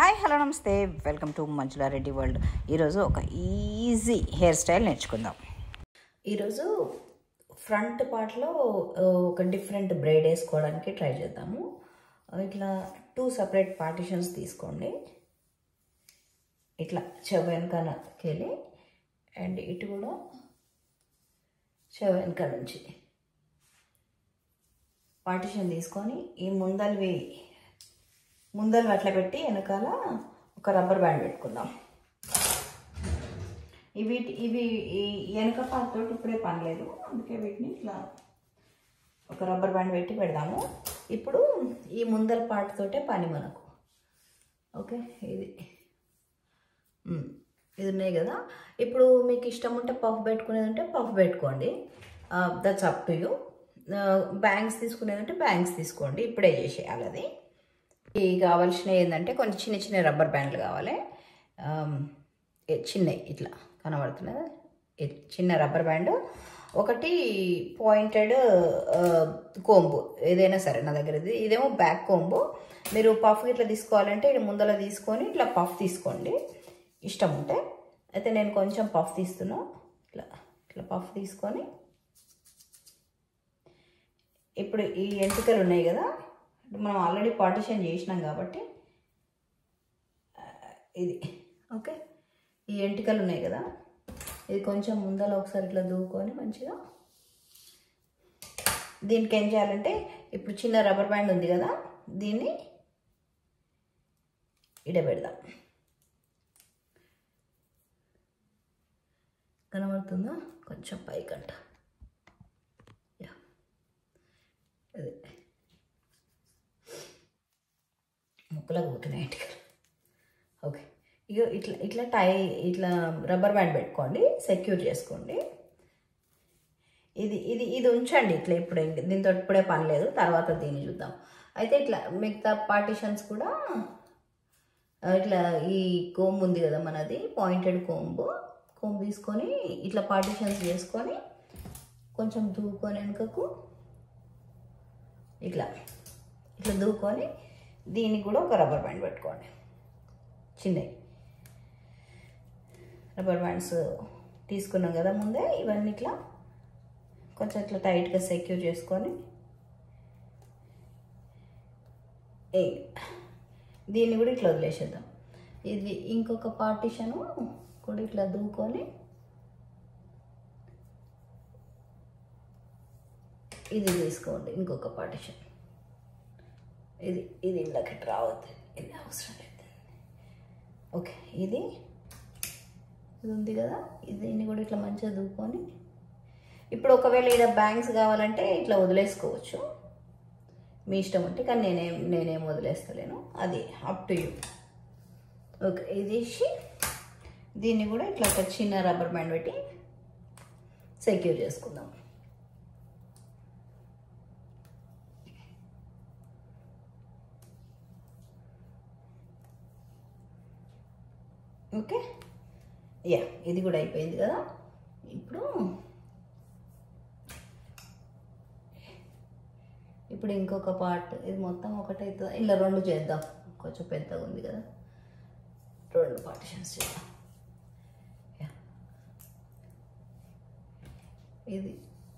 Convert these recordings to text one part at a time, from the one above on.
Hi hello నమస్తే welcome to Manjula Reddy world ఈరోజు ఒక ఈజీ హెయిర్ స్టైల్ నేర్చుకుందాం ఈరోజు ఫ్రంట్ పార్ట్లో ఒక డిఫరెంట్ బ్రైడ్ వేసుకోవడానికి ట్రై చేద్దాము ఇట్లా టూ సపరేట్ పార్టిషన్స్ తీసుకోండి ఇట్లా చెవ వెనకాలకి వెళ్ళి అండ్ ఇటు కూడా చెవ వెనక నుంచి పార్టిషన్ తీసుకొని ఈ ముందల్వి ముందలు అట్లా పెట్టి వెనకాల ఒక రబ్బర్ బ్యాండ్ పెట్టుకుందాం ఇవి ఇవి ఈ వెనక పార్ట్ తోటి ఇప్పుడే పని లేదు అందుకే వీటిని ఇట్లా ఒక రబ్బర్ బ్యాండ్ పెట్టి పెడదాము ఇప్పుడు ఈ ముందర పార్ట్ తోటే పని మనకు ఓకే ఇది ఉమ్, ఇది ఉన్నాయి కదా ఇప్పుడు మీకు ఇష్టం ఉంటే పఫ్ పెట్టుకునేది ఉంటే పఫ్ పెట్టుకోండి that's up to you bangs తీసుకునేది ఉంటే బ్యాంగ్స్ తీసుకోండి ఇప్పుడే చేసేయాలి అది ఈ కావాల్సినవి ఏంటంటే కొంచెం చిన్న చిన్న రబ్బర్ బ్యాండ్లు కావాలి ఆమ్, ఏ- చిన్నవి ఇట్లా కనబడుతున్నది ఇది చిన్న రబ్బర్ బ్యాండ్ ఒకటి పాయింటెడ్ కోంబు ఏదైనా సరే నా దగ్గర ఇది ఇదేమో బ్యాక్ కోంబు మీరు పఫ్ ఇట్లా తీసుకోవాలంటే ఇది ముందర తీసుకొని ఇట్లా పఫ్ తీసుకోండి ఇష్టం ఉంటే అయితే నేను కొంచెం పఫ్ తీస్తున్నా ఇట్లా ఇట్లా పఫ్ తీసుకొని ఇప్పుడు ఈ ఎంటుకలు ఉన్నాయి కదా మనం ఆల్రెడీ పార్టిషన్ చేసినాం కాబట్టి ఆ, ఇది ఓకే ఈ ఎంటుకలు ఉన్నాయి కదా ఇది కొంచెం ముందర ఒకసారి ఇట్లా దూకొని మంచిగా దీనికి ఏం చేయాలంటే ఇప్పుడు చిన్న రబ్బర్ బ్యాండ్ ఉంది కదా దీన్ని ఇడబెడదాం కనబడుతుందా కొంచెం పైకంట యా అదే ముక్కలకు పోతున్నాయి ఇంటికి ఓకే ఇగో ఇట్లా ఇట్లా టై ఇట్లా రబ్బర్ బ్యాండ్ పెట్టుకోండి సెక్యూర్ చేసుకోండి ఇది ఇది ఇది ఉంచండి ఇట్లా ఇప్పుడు ఇంక దీంతో ఇప్పుడే పని లేదు తర్వాత దీన్ని చూద్దాం అయితే ఇట్లా మిగతా పార్టిషన్స్ కూడా ఆ, ఇట్లా ఈ కోంబు ఉంది కదా మనది పాయింటెడ్ కోంబు కోంబు తీసుకొని ఇట్లా పార్టిషన్స్ చేసుకొని కొంచెం దూకొని వెనుకకు ఇట్లా ఇట్లా దూకొని దీనికి కూడా ఒక రబ్బర్ బ్యాండ్ పెట్టుకోండి చిన్నవి రబ్బర్ బ్యాండ్స్ తీసుకున్నాం కదా ముందే ఇవన్నీ ఇట్లా కొంచెం ఇట్లా టైట్గా సెక్యూర్ చేసుకొని ఏ దీన్ని కూడా ఇట్లా వదిలేసేద్దాం ఇది ఇంకొక పార్టిషను కూడా ఇట్లా దూకొని ఇది తీసుకోండి ఇంకొక పార్టిషన్ ఇది ఇది ఇందాక రావద్దు ఇది అవసరం లేదు ఓకే ఇది ఇది ఉంది కదా ఇది దీన్ని కూడా ఇట్లా మంచిగా దూకొని ఇప్పుడు ఒకవేళ ఇక్కడ బ్యాంక్స్ కావాలంటే ఇట్లా వదిలేసుకోవచ్చు మీ ఇష్టం అంటే కానీ నేనేం నేనేం వదిలేస్తలేను అది అప్ టు యూ ఓకే ఇది వేసి దీన్ని కూడా ఇట్లా ఒక చిన్న రబ్బర్ బ్యాండ్ పెట్టి సెక్యూర్ చేసుకుందాం ఓకే యా ఇది కూడా అయిపోయింది కదా ఇప్పుడు ఇప్పుడు ఇంకొక పార్ట్ ఇది మొత్తం ఒకటైతే ఇలా రెండు చేద్దాం కొంచెం పెద్దగా ఉంది కదా రెండు పార్టిషన్స్ చేద్దాం యా. ఇది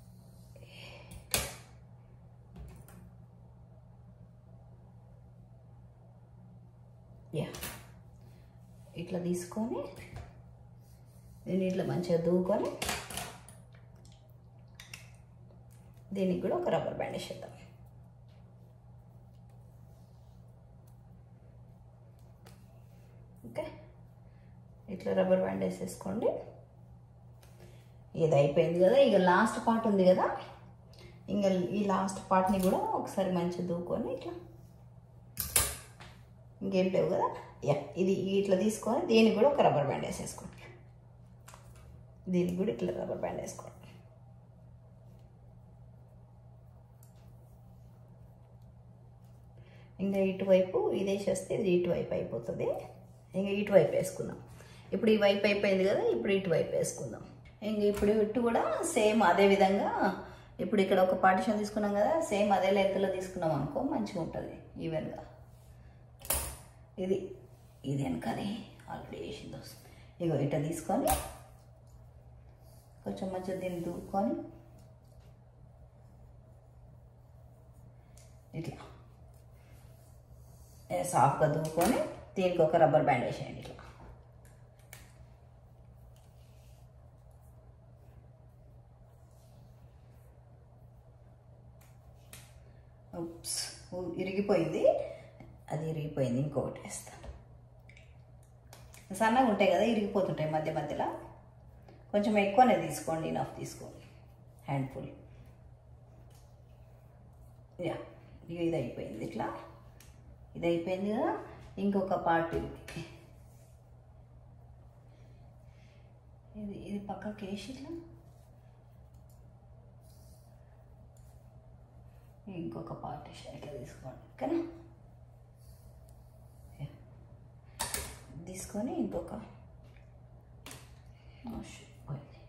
యా ఇట్లా తీసుకొని దీన్ని ఇట్లా మంచిగా దూకొని దీనికి కూడా ఒక రబ్బర్ బ్యాండ్ వేసేద్దాం ఓకే ఇట్లా రబ్బర్ బ్యాండ్ వేసేసుకోండి ఇది అయిపోయింది కదా ఇక లాస్ట్ పార్ట్ ఉంది కదా ఇంకా ఈ లాస్ట్ పార్ట్ని కూడా ఒకసారి మంచిగా దూకొని ఇట్లా ఇంకేం లేవు కదా యా ఇది ఇట్లా తీసుకొని దీనికి కూడా ఒక రబ్బర్ బ్యాండ్ వేసేసుకోండి దీనికి కూడా ఇట్లా రబ్బర్ బ్యాండ్ వేసుకోండి ఇంకా ఇటువైపు ఇది వేసేస్తే ఇది ఇటువైపు అయిపోతుంది ఇంకా ఇటువైపు వేసుకుందాం ఇప్పుడు ఈ వైపు అయిపోయింది కదా ఇప్పుడు ఇటువైపు వేసుకుందాం ఇంక ఇప్పుడు ఇటు కూడా సేమ్ అదే విధంగా ఇప్పుడు ఇక్కడ ఒక పార్టిషన్ తీసుకున్నాం కదా సేమ్ అదే లెంత్లో తీసుకున్నాం అనుకో మంచిగా ఉంటుంది ఈవెన్గా ఇది ఇది వెనకది ఆల్రెడీ వేసింది వస్తుంది ఇగో ఇట్లా తీసుకొని కొంచెం మంచిగా దీన్ని దూకొని ఇట్లా ఏ సాఫ్ట్గా దువ్వుకొని దీనికి ఒక రబ్బర్ బ్యాండ్ వేసేయండి ఇట్లా ఉప్స్ ఊ- ఇరిగిపోయింది అది ఇరిగిపోయింది ఇంకొకటి వేస్తాను సన్నగా ఉంటాయి కదా ఇరిగిపోతుంటాయి మధ్య మధ్యలో కొంచెం ఎక్కువనే తీసుకోండి ఇనఫ్ తీసుకోండి హ్యాండ్ఫుల్ యా ఇక ఇది అయిపోయింది ఇట్లా ఇది అయిపోయింది కదా ఇంకొక పార్ట్ ఇది ఇది ఇది పక్కకి వేసి ఇట్లా ఇంకొక పార్ట్ వేసి ఇట్లా తీసుకోండి ఓకేనా యా. తీసుకొని ఇంకొక Oh, shit, పోయింది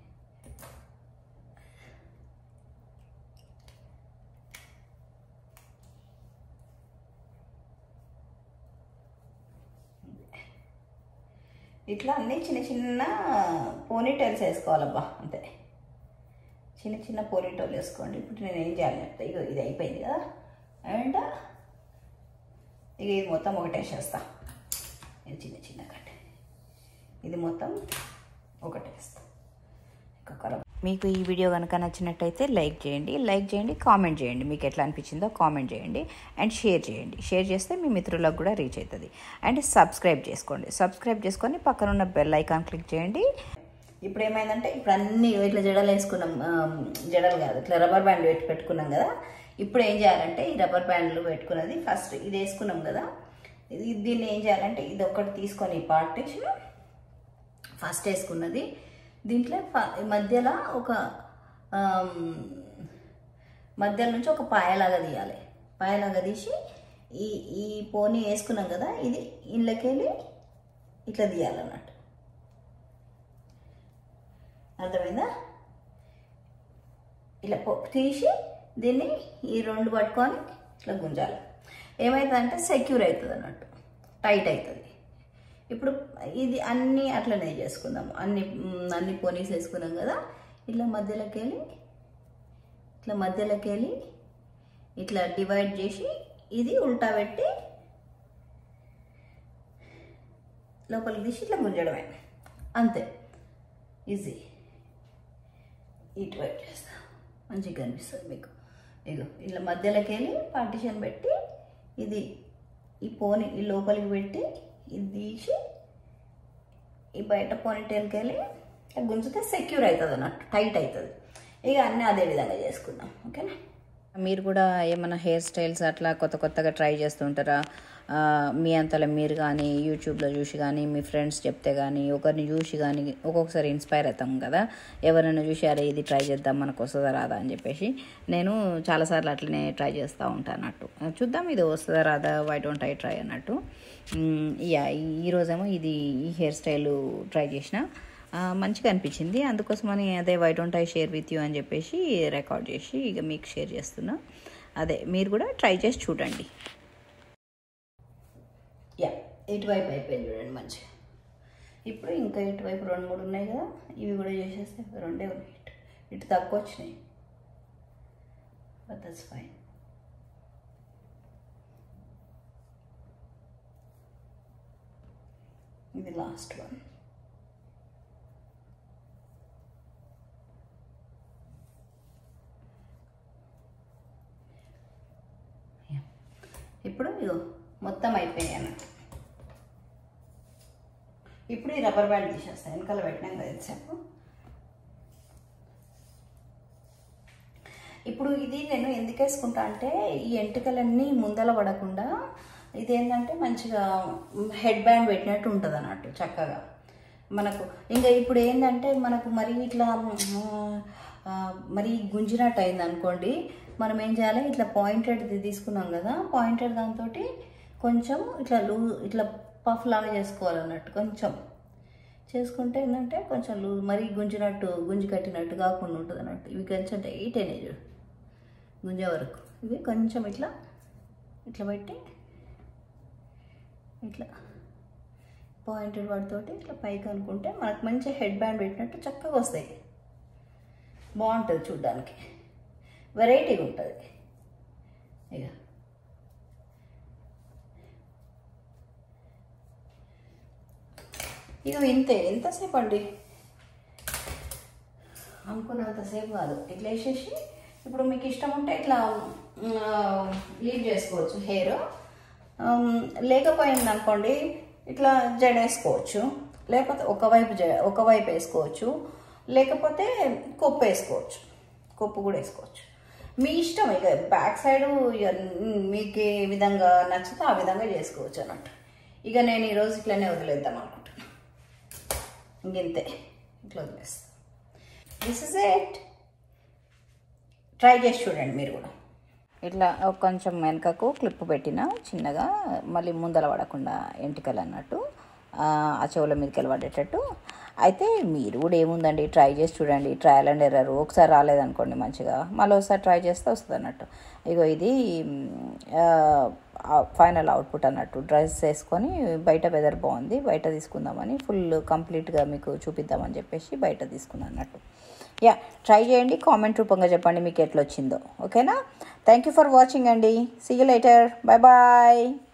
ఇట్లా అన్నీ చిన్న చిన్న పోనీటైల్స్ వేసుకోవాలబ్బా అంతే చిన్న చిన్న పోనీటైల్ వేసుకోండి ఇప్పుడు నేను ఏం చేయాలి చెప్తా ఇగో ఇది అయిపోయింది కదా అండ్ ఇక ఇది మొత్తం ఒకటేసేస్తా ఇది చిన్న చిన్న కట్ ఇది మొత్తం ఒకటేస్తా ఇంకొక మీకు ఈ వీడియో కనుక నచ్చినట్టయితే లైక్ చేయండి లైక్ చేయండి కామెంట్ చేయండి మీకు ఎట్లా అనిపించిందో కామెంట్ చేయండి అండ్ షేర్ చేయండి షేర్ చేస్తే మీ మిత్రులకు కూడా రీచ్ అవుతుంది అండ్ సబ్స్క్రైబ్ చేసుకోండి సబ్స్క్రైబ్ చేసుకొని పక్కన ఉన్న బెల్ ఐకాన్ క్లిక్ చేయండి ఇప్పుడు ఏమైందంటే ఇప్పుడు అన్ని ఇట్లా జడలు వేసుకున్నాం ఆ, జడలు కాదు ఇట్లా రబ్బర్ బ్యాండ్ పెట్టి పెట్టుకున్నాం కదా ఇప్పుడు ఏం చేయాలంటే ఈ రబ్బర్ బ్యాండ్లు పెట్టుకున్నది ఫస్ట్ ఇది వేసుకున్నాం కదా ఇది దీన్ని ఏం చేయాలంటే ఇది ఒక్కటి తీసుకొని ఈ పార్టీషన్ ఫస్ట్ వేసుకున్నది దీంట్లో ఫ- ఈ మధ్యలో ఒక ఆమ్, మధ్యలో నుంచి ఒక పాయలాగా తీయాలి పాయలాగా తీసి ఈ ఈ పోనీ వేసుకున్నాం కదా ఇది ఇళ్ళకెళ్ళి ఇట్లా తీయాలన్నట్టు అర్థమైందా ఇలా పొ- తీసి దీన్ని ఈ రెండు పట్టుకొని ఇట్లా గుంజాలి ఏమవుతుందంటే సెక్యూర్ అవుతుంది అన్నట్టు టైట్ అవుతుంది ఇప్పుడు ఇది అన్నీ అట్లనే చేసుకుందాం అన్ని మ్, అన్ని పోనీస్ వేసుకున్నాం కదా ఇట్లా మధ్యలోకి వెళ్ళి ఇట్లా మధ్యలోకి వెళ్ళి ఇట్లా డివైడ్ చేసి ఇది ఉల్టా పెట్టి లోపలికి తీసి ఇట్లా గుంజడమే అంతే ఈజీ ఇటువైపు చేస్తా మంచిగా కనిపిస్తుంది మీకు ఇగో ఇలా మధ్యలోకి వెళ్ళి పార్టిషన్ పెట్టి ఇది ఈ పోని ఈ లోపలికి పెట్టి ఇది తీసి ఈ బయట పోనీటేల్కి వెళ్ళి ఇట్లా గుంజితే సెక్యూర్ అవుతుంది అన్నట్టు టైట్ అవుతుంది ఇక అన్నీ అదే విధంగా చేసుకుందాం ఓకేనా మీరు కూడా ఏమైనా హెయిర్ స్టైల్స్ అట్లా కొత్త కొత్తగా ట్రై చేస్తుంటారా ఆ, మీ అంతలో మీరు కానీ యూట్యూబ్లో చూసి కానీ మీ ఫ్రెండ్స్ చెప్తే కానీ ఒకరిని చూసి కానీ ఒక్కొక్కసారి ఇన్స్పైర్ అవుతాం కదా ఎవరైనా చూసి అరే ఇది ట్రై చేద్దాం మనకు వస్తుందా రాదా అని చెప్పేసి నేను చాలాసార్లు అట్లనే ట్రై చేస్తూ ఉంటాను అన్నట్టు చూద్దాం ఇది వస్తుందా రాదా వై డోంట్ ఐ ట్రై అన్నట్టు మ్, యా ఈ రోజేమో ఇది ఈ హెయిర్ స్టైల్ ట్రై చేసిన ఆ, మంచిగా అనిపించింది అందుకోసమని అదే why don't I share with you అని చెప్పేసి రికార్డ్ చేసి ఇక మీకు షేర్ చేస్తున్నా అదే మీరు కూడా ట్రై చేసి చూడండి యా ఇటువైపు అయిపోయింది చూడండి మంచిగా ఇప్పుడు ఇంకా ఇటువైపు రెండు మూడు ఉన్నాయి కదా ఇవి కూడా చేసేస్తే రెండే ఉన్నాయి ఇటు ఇటు తక్కువ వచ్చినాయి బట్ దట్స్ ఫైన్ ఇది లాస్ట్ వన్ ఇప్పుడు ఇగో మొత్తం అయిపోయాయి అన్నట్టు ఇప్పుడు ఈ రబ్బర్ బ్యాండ్ తీసేస్తాను వెనకాల పెట్టినాం కదా ఎంతసేపు ఇప్పుడు ఇది నేను ఎందుకు వేసుకుంటా అంటే ఈ ఎంటుకలన్నీ ముందల పడకుండా ఇదేంటంటే మంచిగా హెడ్ బ్యాండ్ పెట్టినట్టు ఉంటుంది అన్నట్టు చక్కగా మనకు ఇంకా ఇప్పుడు ఏంటంటే మనకు మరి ఇట్లా ఆ, మరి గుంజినట్టు అయింది అనుకోండి మనం ఏం చేయాలి ఇట్లా పాయింటెడ్ తీసుకున్నాం కదా పాయింటెడ్ దాంతో కొంచెం ఇట్లా లూ ఇట్లా పఫ్ లాగా చేసుకోవాలన్నట్టు కొంచెం చేసుకుంటే ఏంటంటే కొంచెం లూ మరీ గుంజినట్టు గుంజి కట్టినట్టు కాకుండా ఉంటుంది అన్నట్టు ఇవి కొంచెం టైట్ అయినాయి చూడు గుంజే వరకు ఇవి కొంచెం ఇట్లా ఇట్లా పెట్టి ఇట్లా పాయింటెడ్ వాటితోటి ఇట్లా పైకి అనుకుంటే మనకు మంచి హెడ్ బ్యాండ్ పెట్టినట్టు చక్కగా వస్తాయి బాగుంటుంది చూడ్డానికి వెరైటీగా ఉంటుంది ఇక ఇక ఇంతే ఎంతసేపు అండి అనుకున్నంతసేపు కాదు ఇట్లా వేసేసి ఇప్పుడు మీకు ఇష్టం ఉంటే ఇట్లా లీవ్ చేసుకోవచ్చు హెయిర్ లేకపోయింది అనుకోండి ఇట్లా జడ వేసుకోవచ్చు లేకపోతే ఒకవైపు జ ఒకవైపు వేసుకోవచ్చు లేకపోతే కొప్పు వేసుకోవచ్చు కొప్పు కూడా వేసుకోవచ్చు మీ ఇష్టం ఇక బ్యాక్ సైడ్ ఇక మీకు ఏ విధంగా నచ్చితే ఆ విధంగా చేసుకోవచ్చు అన్నట్టు ఇక నేను ఈరోజు ఇట్లనే వదిలేద్దాం అనుకుంటున్నాను ఇంకెంతే ఇట్లా వదిలేస్తాను దిస్ ఇస్ ఇట్ ట్రై చేసి చూడండి మీరు కూడా ఇట్లా ఒక కొంచెం వెనకకు క్లిప్ పెట్టిన చిన్నగా మళ్ళీ ముందల పడకుండా ఎంటికలు అన్నట్టు ఆ ఆ చెవుల మీదకి పడేటట్టు అయితే మీరు కూడా ఏముందండి ట్రై చేసి చూడండి ట్రయల్ అండ్ ఎర్రర్ ఒకసారి రాలేదనుకోండి మంచిగా మళ్ళీ ఒకసారి ట్రై చేస్తే వస్తుంది అన్నట్టు ఇగో ఇది ఫైనల్ అవుట్పుట్ అన్నట్టు డ్రెస్ వేసుకొని బయట వెదర్ బాగుంది బయట తీసుకుందామని ఫుల్ కంప్లీట్గా మీకు చూపిద్దామని చెప్పేసి బయట తీసుకున్నాను అన్నట్టు యా ట్రై చేయండి కామెంట్ రూపంగా చెప్పండి మీకు ఎట్లా వచ్చిందో ఓకేనా థ్యాంక్ యూ ఫర్ వాచింగ్ అండి see you later bye bye